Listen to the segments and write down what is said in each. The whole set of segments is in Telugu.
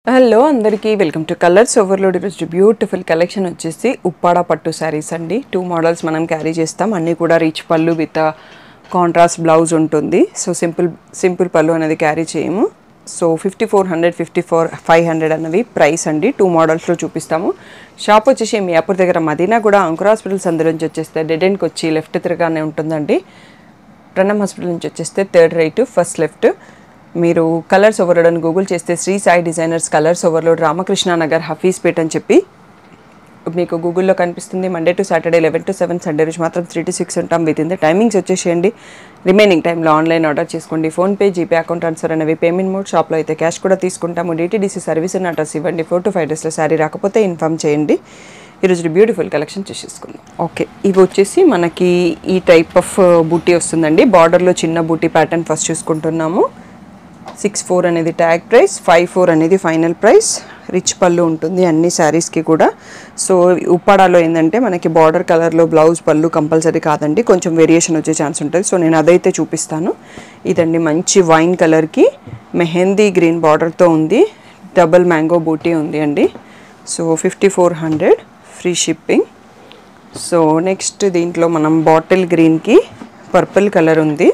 హలో అందరికీ వెల్కమ్ టు కలర్స్ ఓవర్లోడ్ ఈరోజు బ్యూటిఫుల్ కలెక్షన్ వచ్చేసి ఉప్పాడ పట్టు శారీస్ అండి టూ మోడల్స్ మనం క్యారీ చేస్తాం అన్నీ కూడా రీచ్ పళ్ళు విత్ కాంట్రాస్ట్ బ్లౌజ్ ఉంటుంది సో సింపుల్ సింపుల్ పళ్ళు అనేది క్యారీ చేయము so fifty four hundred fifty four five hundred అన్నవి ప్రైస్ అండి టూ మోడల్స్లో చూపిస్తాము షాప్ వచ్చేసి మియాపూర్ దగ్గర మదీనా కూడా అంకుర్ హాస్పిటల్స్ అందరి నుంచి వచ్చేస్తే డెడ్ ఎండ్కి వచ్చి లెఫ్ట్ తిరగానే ఉంటుందండి ప్రణమ్ హాస్పిటల్ నుంచి వచ్చేస్తే థర్డ్ రైట్ ఫస్ట్ లెఫ్ట్ మీరు కలర్స్ ఓవర్లోడ్ అని గూగుల్ చేస్తే Shri Sai designers Colours Overload Ramakrishna Nagar Hafeezpet అని చెప్పి మీకు గూగుల్లో కనిపిస్తుంది Monday to Saturday eleven to seven Sunday రోజు మాత్రం త్రీ టు సిక్స్ ఉంటాం విత్ ఇన్ ద టైమింగ్స్ వచ్చేసేయండి రిమైనింగ్ టైంలో ఆన్లైన్ ఆర్డర్ చేసుకోండి ఫోన్పే జీపే అకౌంట్ ట్రాన్స్ఫర్ అనేవి పేమెంట్ మోడ్ షాప్లో అయితే క్యాష్ కూడా తీసుకుంటాము డిటీడీసీ సర్వీస్ అని అడ్రస్ ఇవ్వండి ఫోర్ టు ఫైవ్ డేస్లో శారీ రాకపోతే ఇన్ఫామ్ చేయండి ఈరోజు బ్యూటిఫుల్ కలెక్షన్ చూసేసుకుందాం ఓకే ఇవి వచ్చేసి మనకి ఈ టైప్ ఆఫ్ బూటీ వస్తుందండి బార్డర్లో చిన్న బూటీ ప్యాటర్న్ ఫస్ట్ చూసుకుంటున్నాము సిక్స్ ఫోర్ అనేది ట్యాగ్ ప్రైస్ ఫైవ్ ఫోర్ అనేది ఫైనల్ ప్రైస్ రిచ్ పళ్ళు ఉంటుంది అన్ని శారీస్కి కూడా సో ఉప్పాడాలో ఏంటంటే మనకి బార్డర్ కలర్లో బ్లౌజ్ పళ్ళు కంపల్సరీ కాదండి కొంచెం వేరియేషన్ వచ్చే ఛాన్స్ ఉంటుంది సో నేను అదైతే చూపిస్తాను ఇదండి మంచి వైన్ కలర్కి మెహందీ గ్రీన్ బార్డర్తో ఉంది డబుల్ మ్యాంగో బూటీ ఉంది అండి so fifty four hundred free shipping so next దీంట్లో మనం బాటిల్ గ్రీన్కి పర్పుల్ కలర్ ఉంది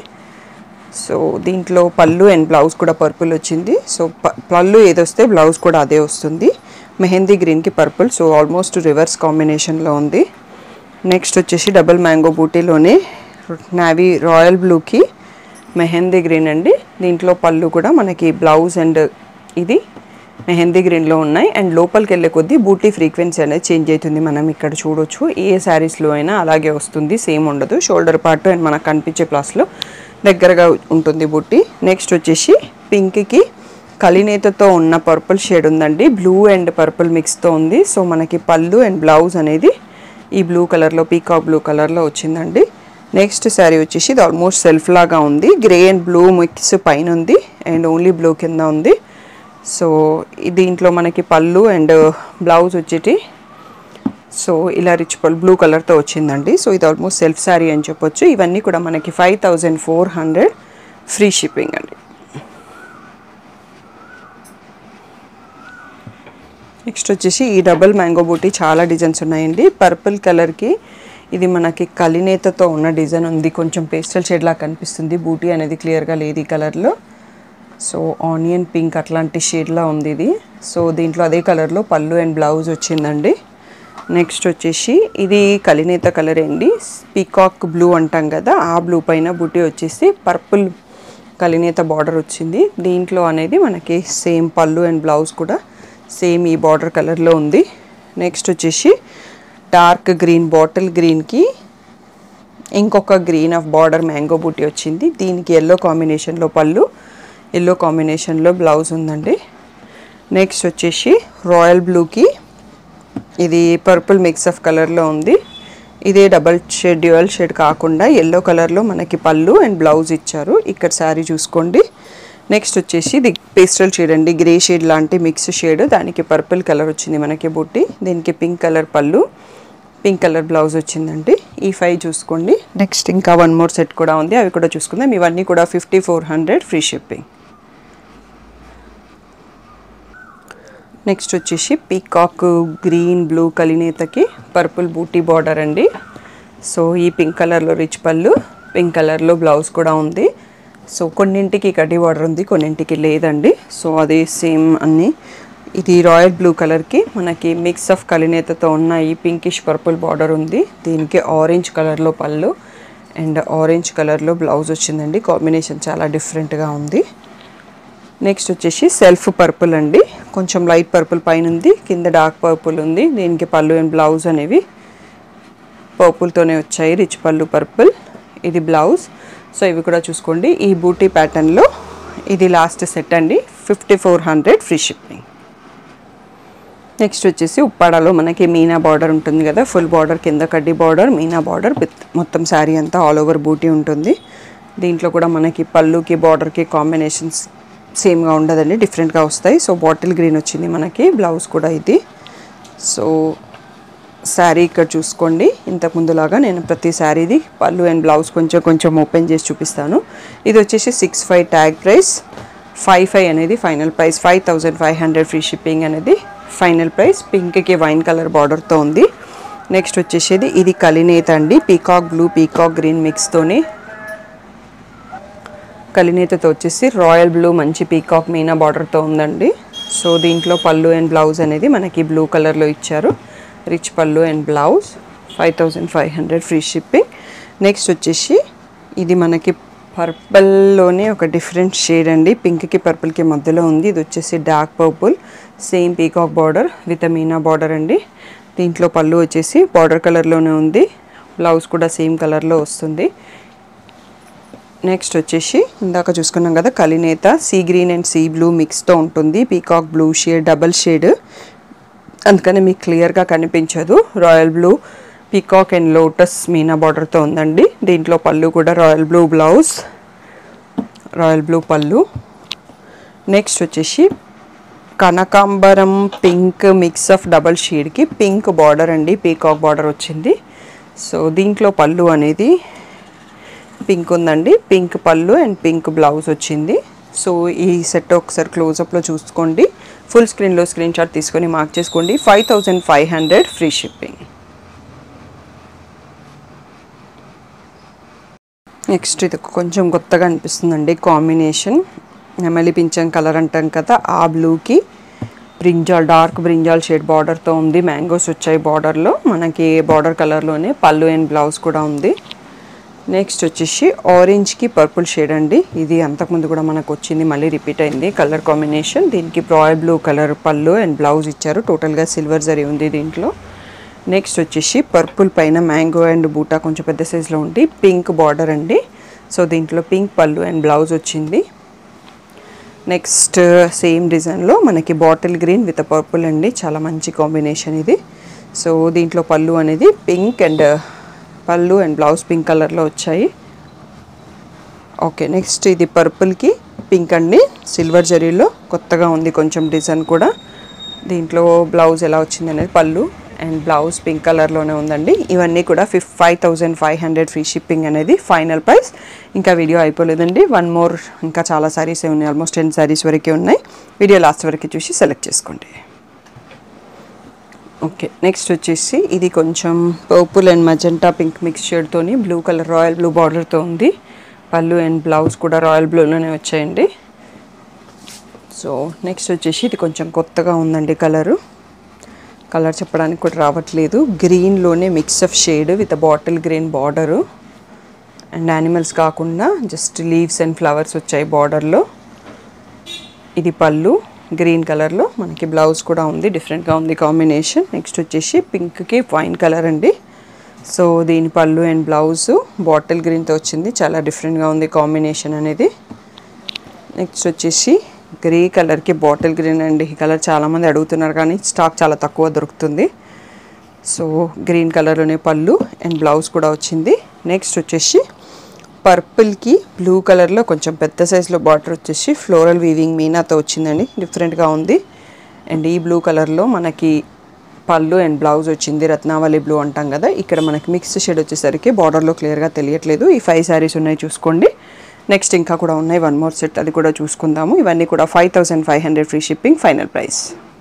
సో దీంట్లో పళ్ళు అండ్ బ్లౌజ్ కూడా పర్పుల్ వచ్చింది సో ప- పళ్ళు ఏదొస్తే బ్లౌజ్ కూడా అదే వస్తుంది మెహందీ గ్రీన్కి పర్పుల్ సో ఆల్మోస్ట్ రివర్స్ కాంబినేషన్లో ఉంది నెక్స్ట్ వచ్చేసి డబుల్ మ్యాంగో బూటీలోనే నావీ రాయల్ బ్లూకి మెహందీ గ్రీన్ అండి దీంట్లో పళ్ళు కూడా మనకి బ్లౌజ్ అండ్ ఇది మెహందీ గ్రీన్లో ఉన్నాయి అండ్ లోపలికి వెళ్ళే కొద్దీ బూటీ ఫ్రీక్వెన్సీ అనేది చేంజ్ అవుతుంది మనం ఇక్కడ చూడొచ్చు ఏ శారీస్లో అయినా అలాగే వస్తుంది సేమ్ ఉండదు షోల్డర్ పార్ట్ అండ్ మనకు కనిపించే ప్లాస్లో దగ్గరగా ఉంటుంది బుట్టి నెక్స్ట్ వచ్చేసి పింక్కి కలినేతతో ఉన్న పర్పుల్ షేడ్ ఉందండి బ్లూ అండ్ పర్పుల్ మిక్స్తో ఉంది సో మనకి పళ్ళు అండ్ బ్లౌజ్ అనేది ఈ బ్లూ కలర్లో పీకాక్ బ్లూ కలర్లో వచ్చిందండి నెక్స్ట్ శారీ వచ్చేసి ఇది ఆల్మోస్ట్ సెల్ఫ్ లాగా ఉంది గ్రే అండ్ బ్లూ మిక్స్ పైన ఉంది అండ్ ఓన్లీ బ్లూ కింద ఉంది సో ఈ దీంట్లో మనకి పళ్ళు అండ్ బ్లౌజ్ వచ్చేటి సో ఇలా రిచ్ పల్ బ్లూ కలర్తో వచ్చిందండి సో ఇది ఆల్మోస్ట్ సెల్ఫ్ శారీ అని చెప్పొచ్చు ఇవన్నీ కూడా మనకి five thousand four hundred free shipping అండి నెక్స్ట్ వచ్చేసి ఈ డబుల్ మ్యాంగో బూటీ చాలా డిజైన్స్ ఉన్నాయండి పర్పుల్ కలర్కి ఇది మనకి కలినేతతో ఉన్న డిజైన్ ఉంది కొంచెం పేస్టల్ షేడ్ లాగా కనిపిస్తుంది బూటీ అనేది క్లియర్గా లేదు ఈ కలర్లో సో ఆనియన్ పింక్ అట్లాంటి షేడ్లా ఉంది ఇది సో దీంట్లో అదే కలర్లో పళ్ళు అండ్ బ్లౌజ్ వచ్చిందండి నెక్స్ట్ వచ్చేసి ఇది కలినేత కలర్ అండి పీకాక్ బ్లూ అంటాం కదా ఆ బ్లూ పైన బుట్టి వచ్చేసి పర్పుల్ కలినేత బార్డర్ వచ్చింది దీంట్లో అనేది మనకి సేమ్ పళ్ళు అండ్ బ్లౌజ్ కూడా సేమ్ ఈ బార్డర్ కలర్లో ఉంది నెక్స్ట్ వచ్చేసి డార్క్ గ్రీన్ బాటిల్ గ్రీన్కి ఇంకొక గ్రీన్ ఆఫ్ బార్డర్ మ్యాంగో బూటీ వచ్చింది దీనికి ఎల్లో కాంబినేషన్లో పళ్ళు ఎల్లో కాంబినేషన్లో బ్లౌజ్ ఉందండి నెక్స్ట్ వచ్చేసి రాయల్ బ్లూకి ఇది పర్పుల్ మిక్స్ ఆఫ్ కలర్లో ఉంది ఇదే డబల్ షేడ్ డ్యూయల్ షేడ్ కాకుండా ఎల్లో కలర్లో మనకి పళ్ళు అండ్ బ్లౌజ్ ఇచ్చారు ఇక్కడ శారీ చూసుకోండి నెక్స్ట్ వచ్చేసి ఇది పేస్టల్ షేడ్ అండి గ్రే షేడ్ లాంటి మిక్స్ షేడ్ దానికి పర్పుల్ కలర్ వచ్చింది మనకి బుట్టి దీనికి పింక్ కలర్ పళ్ళు పింక్ కలర్ బ్లౌజ్ వచ్చిందండి ఈ ఫైవ్ చూసుకోండి నెక్స్ట్ ఇంకా వన్ మోర్ సెట్ కూడా ఉంది అవి కూడా చూసుకుందాం ఇవన్నీ కూడా fifty four hundred free shipping next వచ్చేసి పీకాక్ గ్రీన్ బ్లూ కలినేతకి పర్పుల్ బూటీ బార్డర్ అండి సో ఈ పింక్ కలర్లో రిచ్ పళ్ళు పింక్ కలర్లో బ్లౌజ్ కూడా ఉంది సో కొన్నింటికి కడ్డీ బార్డర్ ఉంది కొన్నింటికి లేదండి సో అది సేమ్ అన్నీ ఇది రాయల్ బ్లూ కలర్కి మనకి మిక్స్ ఆఫ్ కలినేతతో ఉన్న ఈ పింకిష్ పర్పుల్ బార్డర్ ఉంది దీనికి ఆరెంజ్ కలర్లో పళ్ళు అండ్ ఆరెంజ్ కలర్లో బ్లౌజ్ వచ్చిందండి కాంబినేషన్ చాలా డిఫరెంట్గా ఉంది నెక్స్ట్ వచ్చేసి సెల్ఫ్ పర్పుల్ అండి కొంచెం లైట్ పర్పుల్ పైన ఉంది కింద డార్క్ పర్పుల్ ఉంది దీనికి పళ్ళు అండ్ బ్లౌజ్ అనేవి పర్పుల్తోనే వచ్చాయి రిచ్ పళ్ళు పర్పుల్ ఇది బ్లౌజ్ సో ఇవి కూడా చూసుకోండి ఈ బూటీ ప్యాటర్న్లో ఇది లాస్ట్ సెట్ అండి fifty four hundred free shipping next వచ్చేసి ఉప్పాడలో మనకి మీనా బార్డర్ ఉంటుంది కదా ఫుల్ బార్డర్ కింద కడ్డీ బార్డర్ మీనా బార్డర్ విత్ మొత్తం శారీ అంతా ఆల్ ఓవర్ బూటీ ఉంటుంది దీంట్లో కూడా మనకి పళ్ళుకి బార్డర్కి కాంబినేషన్స్ సేమ్గా ఉండదండి డిఫరెంట్గా వస్తాయి సో బాటిల్ గ్రీన్ వచ్చింది మనకి బ్లౌజ్ కూడా ఇది సో శారీ ఇక్కడ చూసుకోండి ఇంతకు ముందులాగా నేను ప్రతి శారీది పళ్ళు అండ్ బ్లౌజ్ కొంచెం కొంచెం ఓపెన్ చేసి చూపిస్తాను ఇది వచ్చేసి six five tag price five five అనేది final price five thousand five hundred free shipping అనేది ఫైనల్ ప్రైస్ పింక్కి వైన్ కలర్ బార్డర్తో ఉంది నెక్స్ట్ వచ్చేసేది ఇది కలినేత అండి పీకాక్ బ్లూ పీకాక్ గ్రీన్ మిక్స్తోని కలినేతతో వచ్చేసి రాయల్ బ్లూ మంచి పీకాక్ మీనా బార్డర్తో ఉందండి సో దీంట్లో పళ్ళు అండ్ బ్లౌజ్ అనేది మనకి బ్లూ కలర్లో ఇచ్చారు రిచ్ పళ్ళు and blouse five thousand five hundred free shipping next వచ్చేసి ఇది మనకి పర్పుల్లోనే ఒక డిఫరెంట్ షేడ్ అండి పింక్కి పర్పుల్కి మధ్యలో ఉంది ఇది వచ్చేసి dark purple same peacock border with మీనా బార్డర్ అండి దీంట్లో పళ్ళు వచ్చేసి బార్డర్ కలర్లోనే ఉంది బ్లౌజ్ కూడా సేమ్ కలర్లో వస్తుంది నెక్స్ట్ వచ్చేసి ఇందాక చూసుకున్నాం కదా కలినేత sea green and sea blue మిక్స్తో ఉంటుంది peacock blue shade double shade అందుకని మీకు క్లియర్గా కనిపించదు royal blue peacock and lotus మీనా బార్డర్తో ఉందండి దీంట్లో పళ్ళు కూడా royal blue blouse royal blue పళ్ళు నెక్స్ట్ వచ్చేసి కనకాంబరం పింక్ మిక్స్ ఆఫ్ డబల్ షేడ్కి పింక్ బార్డర్ అండి పీకాక్ బార్డర్ వచ్చింది సో దీంట్లో పళ్ళు అనేది పింక్ ఉందండి పింక్ పళ్ళు అండ్ పింక్ బ్లౌజ్ వచ్చింది సో ఈ సెట్ ఒకసారి క్లోజప్లో చూసుకోండి ఫుల్ స్క్రీన్లో స్క్రీన్ షాట్ తీసుకొని మార్క్ చేసుకోండి five thousand five hundred free shipping next ఇది కొంచెం కొత్తగా అనిపిస్తుందండి కాంబినేషన్ నెమలి పింఛం కలర్ అంటాం కదా ఆ బ్లూకి బ్రింజాల్ డార్క్ బ్రింజాల్ షేడ్ బార్డర్తో ఉంది మ్యాంగోస్ వచ్చాయి బార్డర్లో మనకి బార్డర్ కలర్లోనే పళ్ళు అండ్ బ్లౌజ్ కూడా ఉంది నెక్స్ట్ వచ్చేసి ఆరెంజ్కి పర్పుల్ షేడ్ అండి ఇది అంతకుముందు కూడా మనకు వచ్చింది మళ్ళీ రిపీట్ అయింది కలర్ కాంబినేషన్ దీనికి రాయల్ బ్లూ కలర్ పళ్ళు అండ్ బ్లౌజ్ ఇచ్చారు టోటల్గా సిల్వర్ జరీ ఉంది దీంట్లో నెక్స్ట్ వచ్చేసి పర్పుల్ పైన మ్యాంగో అండ్ బూటా కొంచెం పెద్ద సైజులో ఉండి పింక్ బార్డర్ అండి సో దీంట్లో పింక్ పళ్ళు అండ్ బ్లౌజ్ వచ్చింది నెక్స్ట్ సేమ్ డిజైన్లో మనకి బాటిల్ గ్రీన్ విత్ పర్పుల్ అండి చాలా మంచి కాంబినేషన్ ఇది సో దీంట్లో పళ్ళు అనేది పింక్ అండ్ పళ్ళు అండ్ బ్లౌజ్ పింక్ కలర్లో వచ్చాయి ఓకే నెక్స్ట్ ఇది పర్పుల్కి పింక్ అండి సిల్వర్ జరీలో కొత్తగా ఉంది కొంచెం డిజైన్ కూడా దీంట్లో బ్లౌజ్ ఎలా వచ్చింది అనేది పళ్ళు అండ్ బ్లౌజ్ పింక్ కలర్లోనే ఉందండి ఇవన్నీ కూడా ఫిఫ్ five thousand five hundred free shipping అనేది ఫైనల్ ప్రైస్ ఇంకా వీడియో అయిపోలేదండి వన్ మోర్ ఇంకా చాలా శారీసే ఉన్నాయి ఆల్మోస్ట్ టెన్ శారీస్ వరకే ఉన్నాయి వీడియో లాస్ట్ వరకు చూసి సెలెక్ట్ చేసుకోండి ఓకే నెక్స్ట్ వచ్చేసి ఇది కొంచెం purple and magenta pink mix షేడ్తోని బ్లూ కలర్ రాయల్ బ్లూ బార్డర్తో ఉంది పళ్ళు అండ్ బ్లౌజ్ కూడా రాయల్ బ్లూలోనే వచ్చాయండి సో నెక్స్ట్ వచ్చేసి ఇది కొంచెం కొత్తగా ఉందండి కలరు కలర్ చెప్పడానికి కూడా రావట్లేదు గ్రీన్లోనే mix of shade with bottle green border and animals కాకుండా జస్ట్ లీవ్స్ అండ్ ఫ్లవర్స్ వచ్చాయి బార్డర్లో ఇది పళ్ళు గ్రీన్ కలర్లో మనకి బ్లౌజ్ కూడా ఉంది డిఫరెంట్గా ఉంది కాంబినేషన్ నెక్స్ట్ వచ్చేసి పింక్కి వైన్ కలర్ అండి సో దీని పళ్ళు అండ్ బ్లౌజ్ బాటిల్ గ్రీన్తో వచ్చింది చాలా డిఫరెంట్గా ఉంది కాంబినేషన్ అనేది నెక్స్ట్ వచ్చేసి గ్రే కలర్కి బాటిల్ గ్రీన్ అండి ఈ కలర్ చాలామంది అడుగుతున్నారు కానీ స్టాక్ చాలా తక్కువ దొరుకుతుంది సో గ్రీన్ కలర్లోనే పళ్ళు అండ్ బ్లౌజ్ కూడా వచ్చింది నెక్స్ట్ వచ్చేసి పర్పుల్కి బ్లూ కలర్లో కొంచెం పెద్ద సైజులో బార్డర్ వచ్చేసి ఫ్లోరల్ వీవింగ్ మీనాతో వచ్చిందండి డిఫరెంట్గా ఉంది అండ్ ఈ బ్లూ కలర్లో మనకి పళ్ళు అండ్ బ్లౌజ్ వచ్చింది రత్నావళి బ్లూ అంటాం కదా ఇక్కడ మనకి మిక్స్ షేడ్ వచ్చేసరికి బార్డర్లో క్లియర్గా తెలియట్లేదు ఈ ఫైవ్ శారీస్ ఉన్నాయి చూసుకోండి నెక్స్ట్ ఇంకా కూడా ఉన్నాయి వన్ మోర్ సెట్ అది కూడా చూసుకుందాము ఇవన్నీ కూడా five thousand five hundred free shipping final price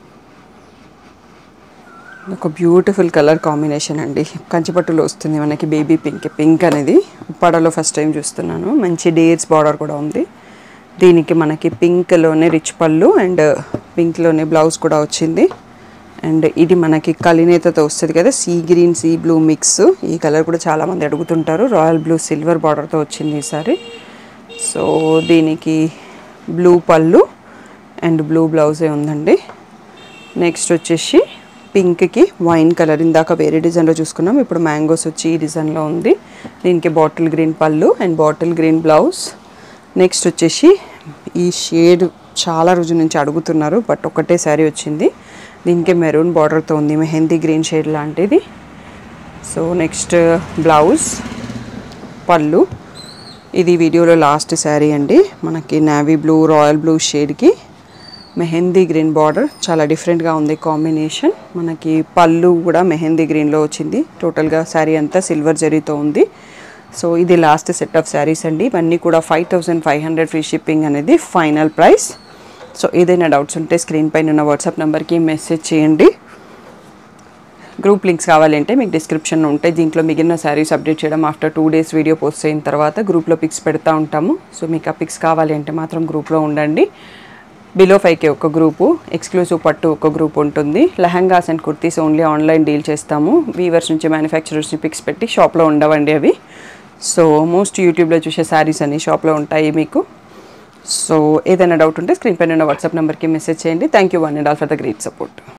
ఒక బ్యూటిఫుల్ కలర్ కాంబినేషన్ అండి కంచిపట్టులో వస్తుంది మనకి బేబీ పింక్ పింక్ అనేది ఉప్పాడలో ఫస్ట్ టైం చూస్తున్నాను మంచి డేట్స్ బార్డర్ కూడా ఉంది దీనికి మనకి పింక్లోనే రిచ్ పళ్ళు అండ్ పింక్లోనే బ్లౌజ్ కూడా వచ్చింది అండ్ ఇది మనకి కలినేతతో వస్తుంది కదా sea green sea blue mix ఈ కలర్ కూడా చాలామంది అడుగుతుంటారు రాయల్ బ్లూ సిల్వర్ బార్డర్తో వచ్చింది ఈసారి సో దీనికి బ్లూ పళ్ళు అండ్ బ్లూ బ్లౌజే ఉందండి నెక్స్ట్ వచ్చేసి పింక్కి వైన్ కలర్ ఇందాక వేరే డిజైన్లో చూసుకున్నాం ఇప్పుడు మ్యాంగోస్ వచ్చి ఈ డిజైన్లో ఉంది దీనికి బాటిల్ గ్రీన్ పళ్ళు and bottle green blouse next వచ్చేసి ఈ షేడ్ చాలా రోజుల నుంచి అడుగుతున్నారు బట్ ఒకటే శారీ వచ్చింది దీనికి మెరూన్ బార్డర్తో ఉంది మెహందీ గ్రీన్ షేడ్ లాంటిది సో నెక్స్ట్ బ్లౌజ్ పళ్ళు ఇది వీడియోలో లాస్ట్ శారీ అండి మనకి నావీ బ్లూ రాయల్ బ్లూ షేడ్కి మెహందీ గ్రీన్ బార్డర్ చాలా డిఫరెంట్గా ఉంది కాంబినేషన్ మనకి పళ్ళు కూడా మెహందీ గ్రీన్లో వచ్చింది టోటల్గా శారీ అంతా సిల్వర్ జరీతో ఉంది సో ఇది లాస్ట్ సెట్ ఆఫ్ శారీస్ అండి ఇవన్నీ కూడా five thousand five hundred free shipping అనేది ఫైనల్ ప్రైస్ సో ఏదైనా డౌట్స్ ఉంటే స్క్రీన్ పైన ఉన్న వాట్సాప్ నెంబర్కి మెసేజ్ చేయండి గ్రూప్ లింక్స్ కావాలంటే మీకు డిస్క్రిప్షన్ ఉంటాయి దీంట్లో మిగిలిన శారీస్ అప్డేట్ చేయడం after two days video post అయిన తర్వాత గ్రూప్లో పిక్స్ పెడతా ఉంటాము సో మీకు ఆ పిక్స్ కావాలి అంటే మాత్రం గ్రూప్లో ఉండండి బిలో ఫైవ్కి ఒక గ్రూపు ఎక్స్క్లూజివ్ పట్టు ఒక గ్రూప్ ఉంటుంది lehengas and kurtis only online deal చేస్తాము వీవర్స్ నుంచి మ్యానుఫ్యాక్చరర్స్ని పిక్స్ పెట్టి షాప్లో ఉండవండి అవి సో మోస్ట్ యూట్యూబ్లో చూసే శారీస్ అన్ని షాప్లో ఉంటాయి మీకు సో ఏదైనా డౌట్ ఉంటే స్క్రీన్ పైన ఉన్న వాట్సాప్ నెంబర్కి మెసేజ్ చేయండి thank you one and all for the great support